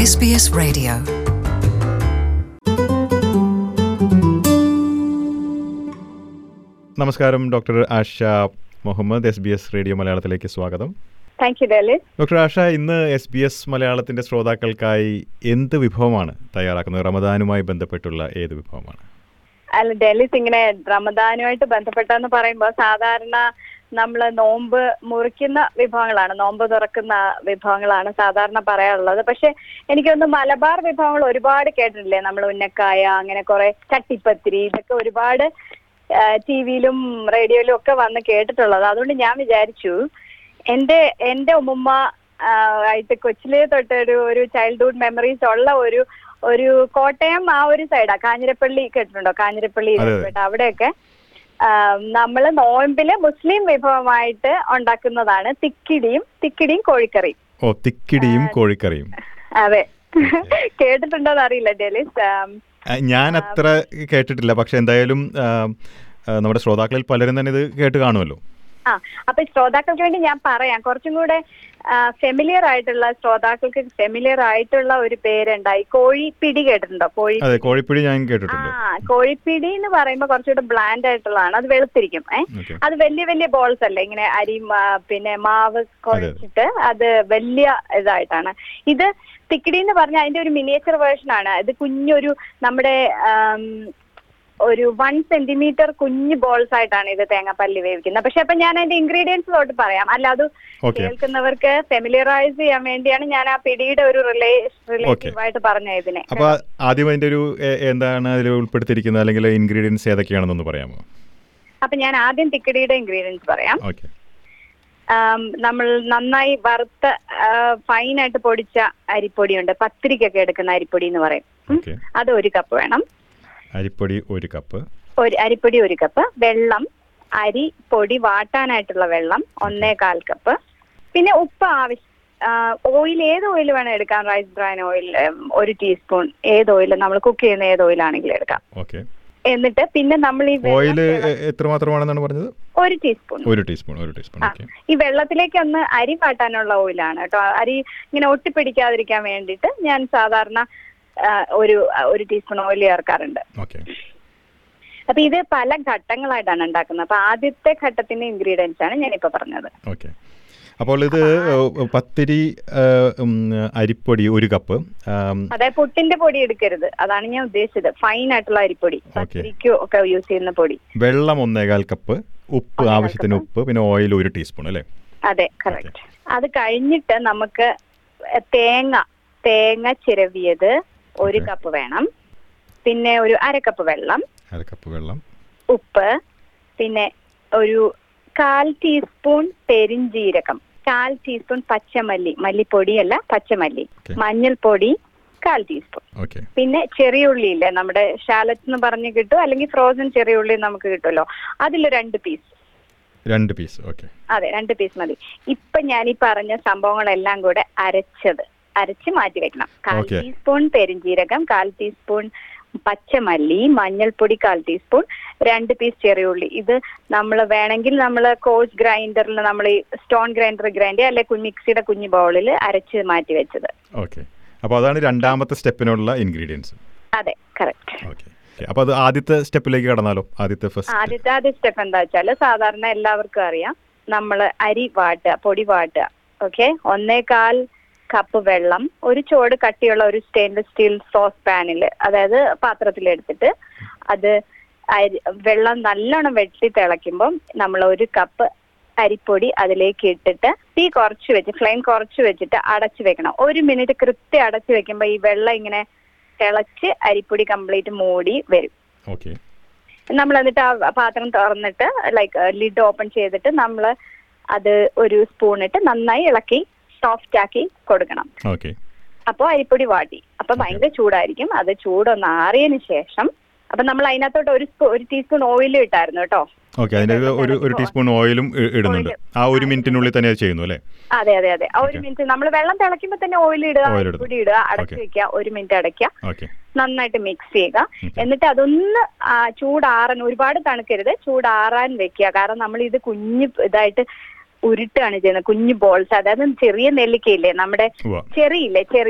SBS Radio. നമസ്കാരം doctor Asha Muhammad S B S radio മലയാളത്തിലേക്ക് സ്വാഗതം താങ്ക് യു ഡാലിസ് ഡോക്ടർ ആഷ ഇന്ന് എസ് ബി എസ് മലയാളത്തിന്റെ ശ്രോതാക്കൾക്കായി എന്ത് വിഭവമാണ് തയ്യാറാക്കുന്നത് റമദാനുമായി ബന്ധപ്പെട്ടുള്ള ഏത് വിഭവമാണ് അല്ല ഡെലിസ് ഇങ്ങനെ റമദാനുമായിട്ട് ബന്ധപ്പെട്ടെന്ന് പറയുമ്പോൾ സാധാരണ നമ്മൾ നോമ്പ് മുറിക്കുന്ന വിഭവങ്ങളാണ് നോമ്പ് തുറക്കുന്ന വിഭവങ്ങളാണ് സാധാരണ പറയാറുള്ളത് പക്ഷെ എനിക്കൊന്ന് മലബാർ വിഭവങ്ങൾ ഒരുപാട് കേട്ടിട്ടില്ലേ നമ്മൾ ഉന്നക്കായ അങ്ങനെ കുറെ ചട്ടിപ്പത്തിരി ഇതൊക്കെ ഒരുപാട് ടി വിയിലും റേഡിയോയിലും ഒക്കെ വന്ന് കേട്ടിട്ടുള്ളത് അതുകൊണ്ട് ഞാൻ വിചാരിച്ചു എന്റെ എന്റെ ഉമ്മുമ്മ ആ, ആയിട്ട് കൊച്ചിലേ തൊട്ട് ഒരു ഒരു ചൈൽഡ്ഹുഡ് മെമ്മറീസ് ഉള്ള ഒരു ഒരു കോട്ടയം ആ ഒരു സൈഡാ കാഞ്ഞിരപ്പള്ളി കേട്ടിട്ടുണ്ടോ കാഞ്ഞിരപ്പള്ളി അതെ. ഇരട്ട അവിടെയൊക്കെ നമ്മൾ നോയമ്പില് മുസ്ലിം വിഭവമായിട്ട് ഉണ്ടാക്കുന്നതാണ് തിക്കിടിയും തിക്കിടിയും കോഴിക്കറിയും ഓ തിക്കിടിയും കോഴിക്കറിയും അതെ കേട്ടിട്ടുണ്ടോന്ന് അറിയില്ല ഡെലിസ് ആം, ആ, ഞാൻ അത്ര കേട്ടിട്ടില്ല പക്ഷെ എന്തായാലും ആ, ആ, നമ്മുടെ ശ്രോതാക്കളിൽ പലരും തന്നെ ഇത് കേട്ട് കാണുമല്ലോ ആ അപ്പൊ ശ്രോതാക്കൾക്ക് വേണ്ടി ഞാൻ പറയാം കുറച്ചും കൂടെ ഫെമിലിയർ ആയിട്ടുള്ള ശ്രോതാക്കൾക്ക് ഫെമിലിയർ ആയിട്ടുള്ള ഒരു പേരുണ്ടായി കോഴിപ്പിടി കേട്ടിട്ടുണ്ടോ കോഴി അതെ കോഴിപ്പിടി ഞാൻ ആ കേട്ടിട്ടുണ്ട് കോഴിപ്പിടി എന്ന് പറയുമ്പോൾ കുറച്ചുകൂടെ ബ്ലാൻഡ് ആയിട്ടുള്ളതാണ് അത് വെളുത്തിരിക്കും ഏ ഓക്കെ അത് വലിയ വലിയ ബോൾസ് അല്ലേ ഇങ്ങനെ അരി മാ- പിന്നെ മാവ് കുഴച്ചിട്ട് അത് വലിയ ഇതായിട്ടാണ് ഇത് തിക്കിടി എന്ന് പറഞ്ഞാൽ അതിന്റെ ഒരു മിനിയേച്ചർ വേർഷൻ ആണ് ഇത് കുഞ്ഞൊരു നമ്മുടെ ആം, ഒരു വൺ സെന്റിമീറ്റർ കുഞ്ഞു ബോൾസ് ആയിട്ടാണ് ഇത് തേങ്ങാപ്പല്ലി വേവിക്കുന്നത് പക്ഷെ അപ്പൊ ഞാൻ അതിന്റെ ഇൻഗ്രീഡിയൻസ് തൊട്ട് പറയാം അല്ല അത് ഓക്കെ കേൾക്കുന്നവർക്ക് ഫെമിലിയറൈസ് ചെയ്യാൻ വേണ്ടിയാണ് ഞാൻ ആ പിടിയുടെ ഒരു റിലേ റിലേറ്റീവ് ആയിട്ട് പറഞ്ഞ ഇതിനെ അപ്പൊ ആദ്യം അതിന്റെ ഒരു എ- എന്താണ് അതിൽ ഉൾപ്പെടുത്തിയിരിക്കുന്നത് അല്ലെങ്കിൽ ഇൻഗ്രീഡിയൻസ് ഏതൊക്കെയാണെന്നൊന്ന് പറയാമോ അപ്പൊ ഞാൻ ആദ്യം തിക്കടിയുടെ ഇൻഗ്രീഡിയൻസ് പറയാം ഓക്കെ ആം, നമ്മൾ നന്നായി വറുത്ത ഫൈനായിട്ട് പൊടിച്ച അരിപ്പൊടിയുണ്ട് പത്തിരിക്കൊക്കെ എടുക്കുന്ന അരിപ്പൊടി എന്ന് പറയും ഉം. ഓക്കെ അത് ഒരു കപ്പ് വേണം അരിപ്പൊടി ഒരു കപ്പ് ഒരു അരിപ്പൊടി ഒരു കപ്പ് വെള്ളം അരി പൊടി വാട്ടാനായിട്ടുള്ള വെള്ളം ഒന്നേകാൽ കപ്പ് പിന്നെ ഉപ്പ് ആവശ്യം ഓയിൽ ഏത് ഓയിൽ വേണം എടുക്കാം റൈസ് ബ്രാൻ ഓയിൽ ഒരു ടീസ്പൂൺ ഏത് ഓയിൽ നമ്മൾ കുക്ക് ചെയ്യുന്ന ഏത് ഓയിലാണെങ്കിലും എടുക്കാം ഓക്കെ എന്നിട്ട് പിന്നെ നമ്മൾ ഈ വെള്ളം ഓയിൽ തിള- എത്രമാത്രമാണെന്നാണ് പറഞ്ഞത് ഒരു ടീസ്പൂൺ ഒരു ടീസ്പൂൺ ഒരു ടീസ്പൂൺ ആ, ഓക്കെ ഈ വെള്ളത്തിലേക്ക് ഒന്ന് അരി വാട്ടാനുള്ള ഓയിലാണ് കേട്ടോ അരി ഇങ്ങനെ ഒട്ടിപ്പിടിക്കാതിരിക്കാൻ വേണ്ടിയിട്ട് ഞാൻ സാധാരണ ആ, ഒരു ഒരു ടീസ്പൂൺ ഓയിൽ ചേർക്കാറുണ്ട് ഓക്കെ അപ്പൊ ഇത് പല ഘട്ടങ്ങളായിട്ടാണ് ഉണ്ടാക്കുന്നത് അപ്പൊ ആദ്യത്തെ ഘട്ടത്തിന്റെ ഇൻഗ്രീഡിയൻസ് ആണ് ഞാനിപ്പോ പറഞ്ഞത് ഓക്കെ അപ്പോൾ ഇത് ഏഹ്, പത്തിരി ഏഹ്, ഉം, അരിപ്പൊടി ഒരു കപ്പ് ആം, അതായത് പുട്ടിന്റെ പൊടി എടുക്കരുത് അതാണ് ഞാൻ ഉദ്ദേശിച്ചത് ഫൈൻ ആയിട്ടുള്ള അരിപ്പൊടി പത്തിരിക്കോ ഒക്കെ യൂസ് ചെയ്യുന്ന പൊടി വെള്ളം ഒന്നേകാൽ കപ്പ് ഉപ്പ് ഒന്നേകാൽ ആവശ്യത്തിന് കപ്പ്. ഉപ്പ് പിന്നെ ഓയിൽ ഒരു ടീസ്പൂൺ അല്ലേ അതെ കറക്റ്റ് അത് കഴിഞ്ഞിട്ട് നമുക്ക് തേങ്ങ തേങ്ങ ചിരവിയത് ഒരു Okay. കപ്പ് വേണം പിന്നെ ഒരു അര കപ്പ് വെള്ളം അര കപ്പ് വെള്ളം ഉപ്പ് പിന്നെ ഒരു കാൽ ടീസ്പൂൺ പെരിഞ്ജീരകം കാൽ ടീസ്പൂൺ പച്ചമല്ലി മല്ലിപ്പൊടിയല്ല പച്ചമല്ലി Okay. മഞ്ഞൾപ്പൊടി കാൽ ടീസ്പൂൺ ഓക്കെ പിന്നെ ചെറിയ ഉള്ളി ഇല്ലേ നമ്മുടെ ഷാലറ്റ് എന്ന് പറഞ്ഞ് കിട്ടും അല്ലെങ്കിൽ ഫ്രോസൺ ചെറിയ ഉള്ളി നമുക്ക് കിട്ടുമല്ലോ അതിൽ രണ്ട് പീസ് രണ്ട് പീസ് ഓക്കെ അതെ രണ്ട് പീസ് മതി ഇപ്പൊ ഞാൻ ഈ പറഞ്ഞ സംഭവങ്ങളെല്ലാം കൂടെ അരച്ചത് അരച്ച് മാറ്റി വെക്കണം കാൽ Okay. ടീസ്പൂൺ പെരിഞ്ജീരകം കാൽ ടീസ്പൂൺ പച്ചമല്ലി മഞ്ഞൾപ്പൊടി കാൽ ടീസ്പൂൺ രണ്ട് പീസ് ചെറിയുള്ളി ഇത് നമ്മൾ വേണമെങ്കിൽ നമ്മൾ കോഴ്സ് ഗ്രൈൻഡറിൽ നമ്മൾ ഈ സ്റ്റോൺ ഗ്രൈൻഡർ ഗ്രൈൻഡ് അല്ലെ മിക്സിയുടെ കുഞ്ഞു ബൗളിൽ അരച്ച് മാറ്റി വെച്ചത് ഓക്കെ അപ്പോൾ അതാണ് രണ്ടാമത്തെ സ്റ്റെപ്പിനുള്ള ഇൻഗ്രീഡിയൻസ് അതെ കറക്റ്റ് ഓക്കെ അപ്പോൾ അത് ആദ്യത്തെ സ്റ്റെപ്പിലേക്ക് കടന്നാലോ ആദ്യത്തെ ഫസ്റ്റ് ആദ്യത്തെ ആദ്യ സ്റ്റെപ്പ് എന്താ വെച്ചാൽ സാധാരണ എല്ലാവർക്കും അറിയാം നമ്മൾ അരി വാട്ടുക പൊടി വാട്ടുക ഓക്കെ ഒന്നേകാൽ കപ്പ് വെള്ളം ഒരു ചോട് കട്ടിയുള്ള ഒരു സ്റ്റെയിൻലെസ് സ്റ്റീൽ സോസ് പാനിൽ അതായത് പാത്രത്തിൽ എടുത്തിട്ട് അത് അരി വെള്ളം നല്ലോണം വെട്ടി തിളയ്ക്കുമ്പം നമ്മൾ ഒരു കപ്പ് അരിപ്പൊടി അതിലേക്ക് ഇട്ടിട്ട് തീ കുറച്ച് വെച്ച് ഫ്ലെയിം കുറച്ച് വെച്ചിട്ട് അടച്ചു വെക്കണം ഒരു മിനിറ്റ് കൃത്യം അടച്ചു വെക്കുമ്പോൾ ഈ വെള്ളം ഇങ്ങനെ തിളച്ച് അരിപ്പൊടി കംപ്ലീറ്റ് മൂടി വരും ഓക്കെ നമ്മൾ എന്നിട്ട് ആ പാത്രം തുറന്നിട്ട് ലൈക്ക് ലിഡ് ഓപ്പൺ ചെയ്തിട്ട് നമ്മൾ അത് ഒരു സ്പൂൺ ഇട്ട് നന്നായി ഇളക്കി സോഫ്റ്റ് ആക്കി കൊടുക്കണം ഓക്കെ അപ്പോൾ അരിപ്പൊടി വാട്ടി അപ്പൊ ഭയങ്കര ചൂടായിരിക്കും അത് ചൂടൊന്ന് ആറിയതിന് ശേഷം അപ്പൊ നമ്മൾ അതിനകത്തോട്ട് ഒരു സ്പൂ ഒരു ടീസ്പൂൺ ഓയിൽ ഇട്ടായിരുന്നു കേട്ടോ ഓക്കെ അതിൻ്റെ ഒരു ഒരു ടീസ്പൂൺ ഓയിലും ഇ- ഇടുന്നുണ്ട് Oil. ആ ഒരു മിനിറ്റിനുള്ളിൽ തന്നെ അത് ചെയ്യുന്നു അല്ലേ അതെ അതെ അതെ ആ ഒരു Okay. മിനിറ്റ് നമ്മൾ വെള്ളം തിളയ്ക്കുമ്പോൾ തന്നെ ഓയിൽ ഇടുക Oil ഇടുന്നു. അരിപ്പൊടി ഇടുക അടച്ചു Okay. വെക്കുക ഒരു മിനിറ്റ് അടയ്ക്കുക ഓക്കെ നന്നായിട്ട് മിക്സ് ചെയ്യുക Okay. എന്നിട്ട് അതൊന്ന് ആ, ചൂടാറാൻ ഒരുപാട് തണുക്കരുത് ചൂടാറാൻ വെക്കുക കാരണം നമ്മൾ ഇത് കുഞ്ഞ് ഇതായിട്ട് ഉരുട്ടാണ് ചെയ്യുന്നത് കുഞ്ഞു ബോൾസ് അതായത് ചെറിയ നെല്ലിക്കയില്ലേ നമ്മുടെ ഉവ്വ ചെറിയില്ലേ ചെറി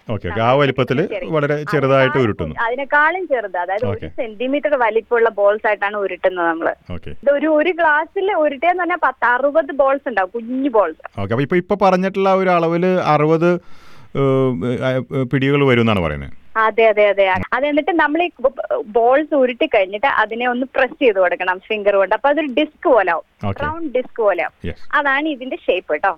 ഓക്കെ ഓക്കെ ആ വലിപ്പത്തിൽ ചെറിയ- വളരെ ചെറുതായിട്ട് ഉരുട്ടുന്നു അതിനേക്കാളും ചെറുത് അതായത് ഒരു Okay. സെന്റിമീറ്റർ വലിപ്പമുള്ള ബോൾസ് ആയിട്ടാണ് ഉരുട്ടുന്നത് നമ്മള് ഓക്കെ ഇത് ഒരു ഒരു ഗ്ലാസ്സിൽ ഉരുട്ടിയെന്ന് പറഞ്ഞാൽ പത്ത് അറുപത് ബോൾസ് ഉണ്ടാവും കുഞ്ഞു ബോൾസ് ഓക്കെ അപ്പോൾ ഇപ്പോൾ ഇപ്പോൾ പറഞ്ഞിട്ടുള്ള ആ ഒരു അളവിൽ അറുപത് പിടികൾ വരും എന്നാണ് പറയുന്നത് അതെ അതെ അതെ അത് എന്നിട്ട് നമ്മൾ ഈ ബോൾസ് ഉരുട്ടി കഴിഞ്ഞിട്ട് അതിനെ ഒന്ന് പ്രസ് ചെയ്ത് കൊടുക്കണം ഫിംഗർ കൊണ്ട് അപ്പൊ അതൊരു ഡിസ്ക് പോലെ ആവും ഓക്കെ റൗണ്ട് ഡിസ്ക് പോലെ ആവും യെസ് അതാണ് ഇതിന്റെ ഷേപ്പ് കേട്ടോ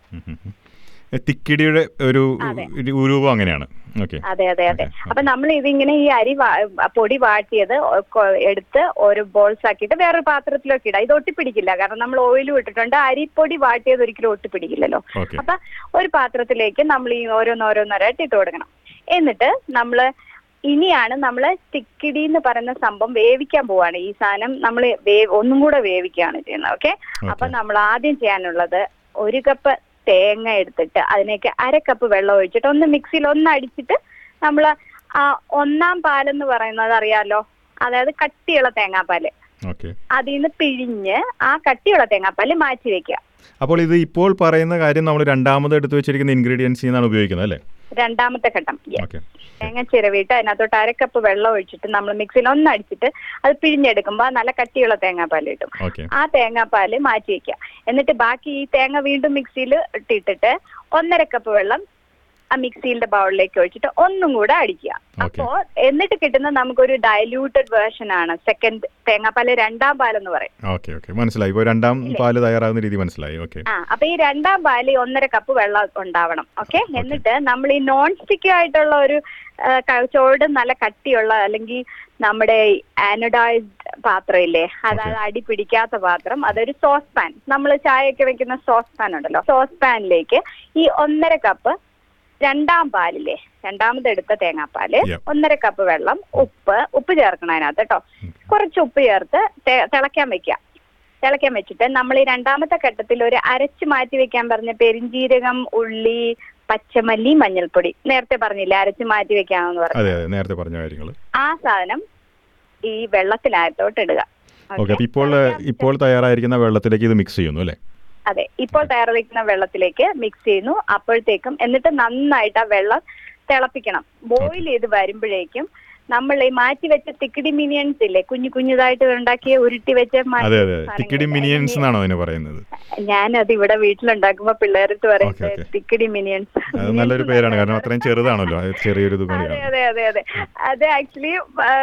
തിക്കിടിയുടെ ഒരു അതെ. ഒരു രൂപം അങ്ങനെയാണ് ഓക്കെ അതെ അതെ അതെ Okay, അപ്പൊ നമ്മൾ ഇതിങ്ങനെ ഈ അരി വാ- പൊടി വാട്ടിയത് ഒ- കൊ- എടുത്ത് ഒരു ബോൾസ് ആക്കിയിട്ട് വേറൊരു പാത്രത്തിലേക്ക് ഇടാം ഇത് ഒട്ടിപ്പിടിക്കില്ല കാരണം നമ്മൾ ഓയിലും ഇട്ടിട്ടുണ്ട് അരിപ്പൊടി വാട്ടിയത് ഒരിക്കലും ഒട്ടിപ്പിടിക്കില്ലല്ലോ ഓക്കെ അപ്പൊ ഒരു പാത്രത്തിലേക്ക് നമ്മൾ ഈ ഓരോന്നോരോന്നോരായിട്ട് ഇട്ട് കൊടുക്കണം എന്നിട്ട് നമ്മള് ഇനിയാണ് നമ്മൾ തിക്കിടി എന്ന് പറയുന്ന സംഭവം വേവിക്കാൻ പോവാണ് ഈ സാധനം നമ്മൾ ഒന്നും കൂടെ വേവിക്കുകയാണ് ചെയ്യുന്നത് ഓക്കെ അപ്പൊ നമ്മൾ ആദ്യം ചെയ്യാനുള്ളത് ഒരു കപ്പ് തേങ്ങ എടുത്തിട്ട് അതിലേക്ക് അര കപ്പ് വെള്ളം ഒഴിച്ചിട്ട് ഒന്ന് മിക്സിയിൽ ഒന്ന് അടിച്ചിട്ട് നമ്മൾ ആ ഒന്നാം പാലെന്ന് പറയുന്നത് അറിയാലോ അതായത് കട്ടിയുള്ള തേങ്ങാപ്പാല് ഓക്കെ അതിൽ നിന്ന് പിഴിഞ്ഞ് ആ കട്ടിയുള്ള തേങ്ങാപ്പാല് മാറ്റി വെക്കുക അപ്പോൾ ഇത് ഇപ്പോൾ പറയുന്ന കാര്യം നമ്മൾ രണ്ടാമത് എടുത്തു വെച്ചിരിക്കുന്ന ഇൻഗ്രീഡിയൻസ് നിന്നാണ് ഉപയോഗിക്കുന്നത് അല്ലേ രണ്ടാമത്തെ ഘട്ടം Yes. ഓക്കെ തേങ്ങ ചിരവിയിട്ട് അതിനകത്തോട്ട് അരക്കപ്പ് വെള്ളം ഒഴിച്ചിട്ട് നമ്മൾ മിക്സിയിൽ ഒന്ന് അടിച്ചിട്ട് അത് പിഴിഞ്ഞെടുക്കുമ്പോൾ നല്ല കട്ടിയുള്ള തേങ്ങാപ്പാൽ കിട്ടും ഓക്കെ ആ തേങ്ങാപ്പാല് മാറ്റി വെക്കുക എന്നിട്ട് ബാക്കി ഈ തേങ്ങ വീണ്ടും മിക്സിയിൽ ഇട്ടിട്ടിട്ട് ഒന്നര കപ്പ് വെള്ളം ആ മിക്സിയുടെ ബൗളിലേക്ക് ഒഴിച്ചിട്ട് ഒന്നും കൂടെ അടിക്കുക Okay. അപ്പോ എന്നിട്ട് കിട്ടുന്ന നമുക്കൊരു ഡയലൂട്ടഡ് വേർഷൻ ആണ് സെക്കൻഡ് തേങ്ങാപ്പാല് രണ്ടാം പാലെന്ന് പറയും ഓക്കെ ഓക്കെ മനസ്സിലായി ഇപ്പോൾ രണ്ടാം പാല് തയ്യാറാകുന്ന രീതി മനസ്സിലായി ഓക്കെ ആ അപ്പൊ ഈ രണ്ടാം പാല് ഒന്നര കപ്പ് വെള്ളം ഉണ്ടാവണം ഓക്കെ എന്നിട്ട് നമ്മൾ ഈ നോൺ സ്റ്റിക്ക് ആയിട്ടുള്ള ഒരു ആ, ക- ചോട് നല്ല കട്ടിയുള്ള അല്ലെങ്കിൽ നമ്മുടെ ആനഡൈസ്ഡ് പാത്രം ഇല്ലേ അതായത് അടി പിടിക്കാത്ത പാത്രം അതൊരു സോസ് പാൻ നമ്മൾ ചായയൊക്കെ വെക്കുന്ന സോസ് പാൻ ഉണ്ടല്ലോ സോസ് പാനിലേക്ക് ഈ ഒന്നര കപ്പ് രണ്ടാം പാലില്ലേ രണ്ടാമത് എടുത്ത തേങ്ങാപ്പാല് Yep. ഒന്നര കപ്പ് വെള്ളം ഉപ്പ് ഉപ്പ് ചേർക്കണം അതിനകത്ത് കേട്ടോ കുറച്ച് ഉപ്പ് ചേർത്ത് തെ- തിളയ്ക്കാൻ വെക്കുക തിളയ്ക്കാൻ വെച്ചിട്ട് നമ്മൾ ഈ രണ്ടാമത്തെ ഘട്ടത്തിൽ ഒരു അരച്ച് മാറ്റി വെക്കാൻ പറഞ്ഞ പെരിഞ്ജീരകം ഉള്ളി പച്ചമല്ലി മഞ്ഞൾപ്പൊടി നേരത്തെ പറഞ്ഞില്ലേ അരച്ച് മാറ്റി വെക്കാമെന്ന് പറഞ്ഞു അതെ അതെ നേരത്തെ പറഞ്ഞ കാര്യങ്ങൾ ആ സാധനം ഈ വെള്ളത്തിനകത്തോട്ട് ഇടുക ഓക്കെ Okay. അപ്പോൾ ഇപ്പോൾ ഇപ്പോൾ തയ്യാറായിരിക്കുന്ന വെള്ളത്തിലേക്ക് ഇത് മിക്സ് ചെയ്യുന്നു അല്ലേ അതെ ഇപ്പോൾ തയ്യാറാക്കുന്ന വെള്ളത്തിലേക്ക് മിക്സ് ചെയ്യുന്നു അപ്പോഴത്തേക്കും എന്നിട്ട് നന്നായിട്ട് ആ വെള്ളം തിളപ്പിക്കണം ബോയിൽ ചെയ്ത് വരുമ്പോഴേക്കും നമ്മൾ ഈ മാറ്റി വെച്ച തിക്കിടി മിനിയൻസ് ഇല്ലേ കുഞ്ഞു കുഞ്ഞുതായിട്ട് ഉണ്ടാക്കിയ ഉരുട്ടി വെച്ച മാറ്റി അതെ അതെ സാധനങ്ങൾ. തിക്കിടി മിനിയൻസ് എന്നാണോ അതിന് പറയുന്നത് ഞാനത് ഇവിടെ വീട്ടിലുണ്ടാക്കുമ്പോ പിള്ളേരടുത്ത് Okay, പറയുന്നത് okay. തിക്കിടി മിനിയൻസ് അത് നല്ലൊരു പേരാണ് കാരണം അത്രയും ചെറുതാണല്ലോ അത് ചെറിയൊരു ഇത് അതെ കൂടിയാണ് അതെ അതെ അതെ അത് ആക്ച്വലി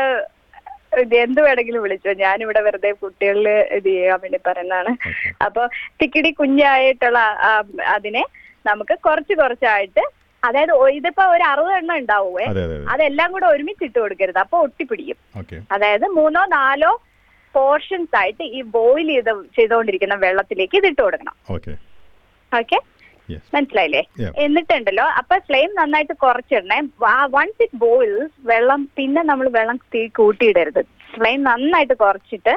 ഇത് എന്ത് വേണമെങ്കിലും വിളിച്ചോ ഞാനിവിടെ വെറുതെ കുട്ടികളിൽ ഇത് ചെയ്യാൻ വേണ്ടി പറയുന്നതാണ് Okay. അപ്പൊ തിക്കിടി കുഞ്ഞായിട്ടുള്ള ആ, അതിനെ നമുക്ക് കുറച്ച് കുറച്ചായിട്ട് അതായത് ഒ- ഇതിപ്പോ ഒരു അറുപത് എണ്ണം ഉണ്ടാവുമേ അതെ അതെ അതെ അതെല്ലാം കൂടെ ഒരുമിച്ച് ഇട്ട് കൊടുക്കരുത് അപ്പൊ ഒട്ടിപ്പിടിക്കും ഓക്കെ അതായത് മൂന്നോ നാലോ പോർഷൻസ് ആയിട്ട് ഈ ബോയിൽ ചെയ്ത് ചെയ്തുകൊണ്ടിരിക്കുന്ന വെള്ളത്തിലേക്ക് ഇത് ഇട്ട് കൊടുക്കണം ഓക്കെ ഓക്കെ യെസ് മനസ്സിലായില്ലേ Yeah. എന്നിട്ടുണ്ടല്ലോ അപ്പൊ ഫ്ലെയിം നന്നായിട്ട് കുറച്ചിടണേ വൺസ് ഇറ്റ് ബോയിൽസ് വെള്ളം പിന്നെ നമ്മൾ വെള്ളം തീ കൂട്ടിയിടരുത് ഫ്ലെയിം നന്നായിട്ട് കുറച്ചിട്ട്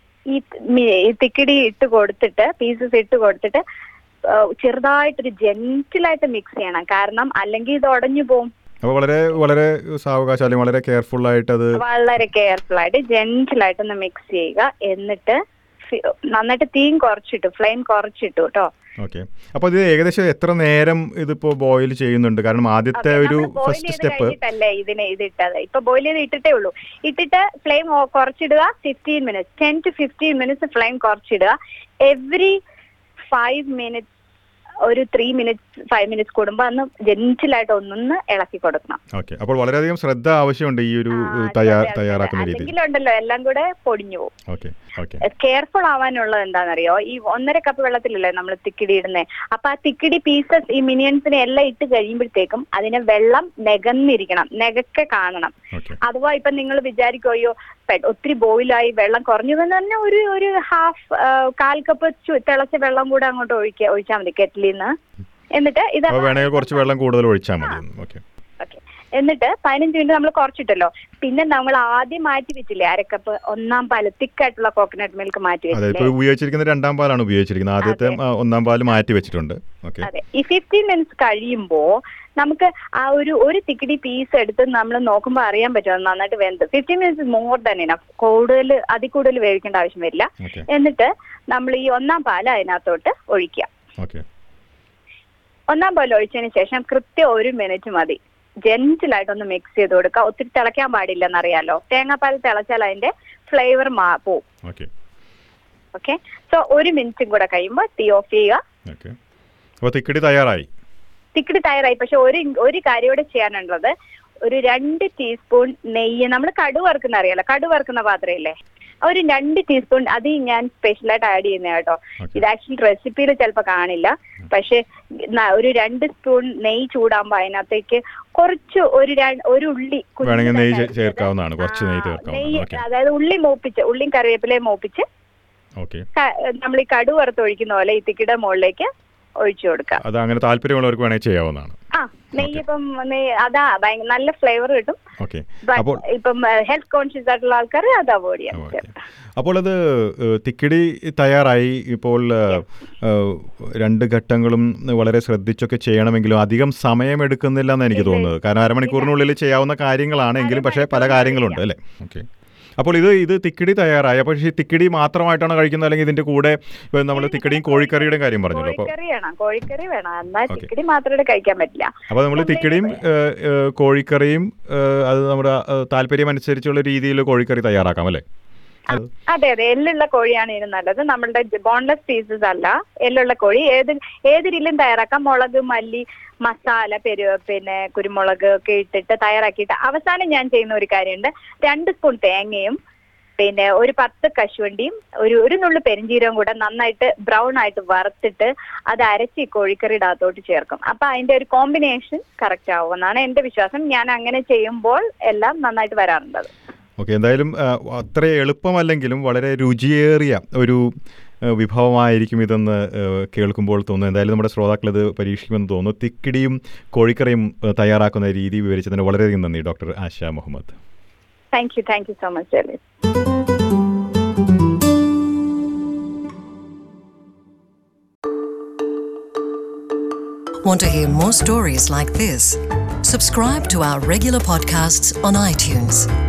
ഈ മി- ഈ തിക്കിടി ഇട്ട് കൊടുത്തിട്ട് പീസസ് ഇട്ട് കൊടുത്തിട്ട് ആ, ചെറുതായിട്ടൊരു ജെന്റിലായിട്ട് മിക്സ് ചെയ്യണം കാരണം അല്ലെങ്കിൽ ഇത് ഉടഞ്ഞു പോകും അപ്പോൾ വളരെ വളരെ സാവകാശം അല്ലെങ്കിൽ വളരെ കെയർഫുൾ ആയിട്ട് അത് വളരെ കെയർഫുൾ ആയിട്ട് ജെന്റിലായിട്ട് ഒന്ന് മിക്സ് ചെയ്യുക എന്നിട്ട് ഫി- നന്നായിട്ട് തീം കുറച്ചിട്ടു ഫ്ലെയിം കുറച്ചിട്ടു കേട്ടോ ഓക്കെ അപ്പോൾ ഇത് ഏകദേശം എത്ര നേരം ഇതിപ്പോൾ ബോയിൽ ചെയ്യുന്നുണ്ട് കാരണം ആദ്യത്തെ ഓക്കേ, ഒരു നമ്മള് boil ഫസ്റ്റ് ചെയ്ത് സ്റ്റെപ്പ് കഴിഞ്ഞിട്ടല്ലേ ഇതിനെ ഇത് ഇട്ടത് ഇപ്പൊ ബോയിൽ ചെയ്ത് ഇട്ടിട്ടേ ഉള്ളൂ ഇട്ടിട്ട് ഫ്ലെയിം കുറച്ചിടുക fifteen minutes ten to fifteen minutes flame കുറച്ചിടുക എവറി ഫൈവ് മിനിറ്റ്സ് ഒരു ത്രീ മിനിറ്റ്സ് ഫൈവ് മിനിറ്റ്സ് കൂടുമ്പോൾ അന്ന് ജെന്റിലായിട്ട് ഒന്നൊന്ന് ഇളക്കി കൊടുക്കണം ഓക്കെ അപ്പോൾ വളരെയധികം ശ്രദ്ധ ആവശ്യമുണ്ട് ഈ ഒരു ആ, തയ്യാർ അതെ, അതെ. തയ്യാറാക്കുന്ന രീതിയിൽ അല്ലെങ്കിലുണ്ടല്ലോ എല്ലാം കൂടെ പൊടിഞ്ഞു പോകും ഓക്കെ ഓക്കെ കെയർഫുൾ ആവാനുള്ളത് എന്താണെന്നറിയോ ഈ ഒന്നര കപ്പ് വെള്ളത്തിലല്ലേ നമ്മൾ തിക്കിടി ഇടുന്നത് അപ്പൊ ആ തിക്കിടി പീസസ് ഈ മിനിയൻസിനെ എല്ലാം ഇട്ട് കഴിയുമ്പോഴത്തേക്കും അതിന് വെള്ളം നെകന്നിരിക്കണം നെകക്കെ കാണണം ഓക്കെ അഥവാ ഇപ്പൊ നിങ്ങൾ വിചാരിക്കോ അയ്യോ പെ- ഒത്തിരി ബോയിലായി വെള്ളം കുറഞ്ഞു എന്ന് തന്നെ ഒരു ഒരു ഹാഫ് കാൽ കപ്പ് ചു- തിളച്ച വെള്ളം കൂടെ അങ്ങോട്ട് ഒഴിക്കുക ഒഴിച്ചാൽ മതി കെറ്റിലിൽ നിന്ന് എന്നിട്ട് ഇത് അപ്പോൾ വേണമെങ്കിൽ കുറച്ച് വെള്ളം കൂടുതൽ ഒഴിച്ചാൽ മതി ഓക്കെ ഓക്കെ എന്നിട്ട് പതിനഞ്ച് മിനിറ്റ് നമ്മൾ കുറച്ചിട്ടല്ലോ പിന്നെ നമ്മൾ ആദ്യം മാറ്റി വെച്ചില്ലേ അരക്കപ്പ് ഒന്നാം പാല് തിക്കായിട്ടുള്ള കോക്കനട്ട് മിൽക്ക് മാറ്റി അതെ വെച്ചില്ലേ ഇപ്പോൾ ഉപയോഗിച്ചിരിക്കുന്ന രണ്ടാം പാലാണ് ഉപയോഗിച്ചിരിക്കുന്നത് ആദ്യത്തെ ആ, ഒന്നാം പാല് മാറ്റി വെച്ചിട്ടുണ്ട് ഓക്കെ അതെ ഈ ഫിഫ്റ്റീൻ മിനിറ്റ്സ് കഴിയുമ്പോ നമുക്ക് ആ ഒരു ഒരു തിക്കിടി പീസ് എടുത്ത് നമ്മൾ നോക്കുമ്പോൾ അറിയാൻ പറ്റും അത് നന്നായിട്ട് വെന്ത് fifteen minutes more than enough കൂടുതൽ അതിൽ കൂടുതൽ വേവിക്കേണ്ട ആവശ്യം വരില്ല ഓക്കെ എന്നിട്ട് നമ്മൾ ഈ ഒന്നാം പാല് അതിനകത്തോട്ട് ഒഴിക്കുക ഓക്കെ ഒന്നാം പാല് ഒഴിച്ചതിന് ശേഷം കൃത്യം ഒരു മിനിറ്റ് മതി ജെന്റിലായിട്ടൊന്ന് മിക്സ് ചെയ്ത് കൊടുക്കുക ഒത്തിരി തിളയ്ക്കാൻ പാടില്ലെന്നറിയാലോ തേങ്ങാപ്പാൽ തിളച്ചാൽ അതിന്റെ ഫ്ലേവർ മാ പോവും ഓക്കെ ഓക്കെ സോ ഒരു മിനിറ്റും കൂടെ കഴിയുമ്പോൾ തീ ഓഫ് ചെയ്യുക ഓക്കെ അപ്പോൾ തിക്കിടി തയ്യാറായി തിക്കിടി തയ്യാറായി പക്ഷെ ഒരു ഒരു കാര്യം കൂടെ ചെയ്യാനുള്ളത് ഒരു രണ്ട് ടീസ്പൂൺ നെയ്യ് നമ്മൾ കടു വറുക്കുന്ന അറിയാലോ കടു വറുക്കുന്ന പാത്രമില്ലേ ആ ഒരു രണ്ട് ടീസ്പൂൺ അത് ഞാൻ സ്പെഷ്യലായിട്ട് ആഡ് ചെയ്യുന്ന കേട്ടോ Okay. ഇത് ആക്ച്വലി റെസിപ്പിയിൽ ചിലപ്പോൾ കാണില്ല പക്ഷെ ന- ഒരു രണ്ട് സ്പൂൺ നെയ്യ് ചൂടാകുമ്പോൾ അതിനകത്തേക്ക് കുറച്ച് ഒരു ര- ഒരു ഉള്ളി കുഞ്ഞിതായിട്ട് വേണമെങ്കിൽ നെയ്യ് ചേ- അരിഞ്ഞത്. ചേർക്കാവുന്നതാണ്. കുറച്ച് നെയ്യ് ആ, ചേർക്കാവുന്നതാണ്. നെയ്യ് Okay. അതായത് ഉള്ളി മൂപ്പിച്ച് ഉള്ളിയും കറിവേപ്പിലയും മൂപ്പിച്ച് ഓക്കെ നമ്മൾ ഈ കടു വറുത്ത് ഒഴിക്കുന്ന പോലെ ഈ തിക്കിയുടെ മുകളിലേക്ക് ഒഴിച്ചു കൊടുക്കുക അത് അങ്ങനെ താല്പര്യമുള്ളവർക്ക് വേണമെങ്കിൽ ചെയ്യാവുന്നതാണ് ആ നെയ്യ് ഇപ്പം നെയ്യ് അതാ ഭയങ്കര നല്ല ഫ്ലേവർ കിട്ടും ഓക്കെ But അപ്പോൾ ഇപ്പം ഹെൽത്ത് കോൺഷ്യസ് ആയിട്ടുള്ള ആൾക്കാർ അത് അവോയ്ഡ് ചെയ്യാം ഓക്കെ. അപ്പോൾ അത് ഏഹ്, തിക്കിടി തയ്യാറായി ഇപ്പോൾ ഏഹ്, ഏഹ്, രണ്ട് ഘട്ടങ്ങളും വളരെ ശ്രദ്ധിച്ചൊക്കെ ചെയ്യണമെങ്കിലും അധികം സമയമെടുക്കുന്നില്ല എന്ന് എനിക്ക് ഇല്ല. തോന്നുന്നത് കാരണം അരമണിക്കൂറിനുള്ളിൽ ചെയ്യാവുന്ന കാര്യങ്ങളാണ് എങ്കിലും പക്ഷേ പല അരമണിക്കൂറിനുള്ളിൽ കാര്യങ്ങളുണ്ട് അല്ലേ ഓക്കെ അപ്പോൾ ഇത് ഇത് തിക്കിടി തയ്യാറായി അപ്പോൾ ഈ തിക്കിടി മാത്രമായിട്ടാണ് കഴിക്കുന്നത് അല്ലെങ്കിൽ ഇതിന്റെ കൂടെ ഇപ്പോൾ നമ്മൾ തിക്കിടിയും കോഴിക്കറിയുടെയും കാര്യം പറഞ്ഞല്ലോ അപ്പോൾ കോഴിക്കറി വേണം കോഴിക്കറി വേണം എന്നാൽ Okay. ചിക്കടി മാത്രമേ കഴിക്കാൻ പറ്റില്ല അപ്പോൾ നമ്മൾ തിക്കിടിയും ഏഹ്, ഏഹ്, കോഴിക്കറിയും ഏഹ്, അത് നമ്മുടെ ഏഹ്, താല്പര്യം അനുസരിച്ചുള്ള രീതിയിൽ കോഴിക്കറി തയ്യാറാക്കാം അല്ലേ അത് അതെ അതെ എല്ലുള്ള കോഴിയാണ് ഇതിന് നല്ലത് നമ്മളുടെ ബോൺലെസ് പീസസ് അല്ല എല്ലുള്ള കോഴി ഏത് ഏത് രീതിയിലും തയ്യാറാക്കാം മുളക് മല്ലി മസാല പെരു പിന്നെ കുരുമുളക് ഒക്കെ ഇട്ടിട്ട് തയ്യാറാക്കിയിട്ട് അവസാനം ഞാൻ ചെയ്യുന്ന ഒരു കാര്യമുണ്ട് രണ്ട് സ്പൂൺ തേങ്ങയും പിന്നെ ഒരു പത്ത് കശുവണ്ടിയും ഒരു ഒരു നുള്ളു പെരിഞ്ചീരവും കൂടെ നന്നായിട്ട് ബ്രൗൺ ആയിട്ട് വറുത്തിട്ട് അത് അരച്ച് ഈ കോഴിക്കറിയുടെ അകത്തോട്ട് ചേർക്കും അപ്പൊ അതിന്റെ ഒരു കോമ്പിനേഷൻ കറക്റ്റ് ആവുമെന്നാണ് എന്റെ വിശ്വാസം ഞാൻ അങ്ങനെ ചെയ്യുമ്പോൾ എല്ലാം നന്നായിട്ട് വരാറുണ്ട് ഓക്കെ എന്തായാലും ആ, അത്ര എളുപ്പമല്ലെങ്കിലും വളരെ രുചിയേറിയ ഒരു ആ, വിഭവമായിരിക്കും ഇതെന്ന് ആ, കേൾക്കുമ്പോൾ തോന്നുന്നു എന്തായാലും നമ്മുടെ ശ്രോതാക്കൾ ഇത് പരീക്ഷിക്കുമെന്ന് തോന്നുന്നു തിക്കിടിയും കോഴിക്കറിയും ആ, തയ്യാറാക്കുന്ന രീതി വിവരിച്ചതിന് വളരെയധികം നന്ദി doctor Asha Muhammad thank you thank you so much ജെലിസ് Want to hear more stories like this? Subscribe to our regular podcasts on iTunes.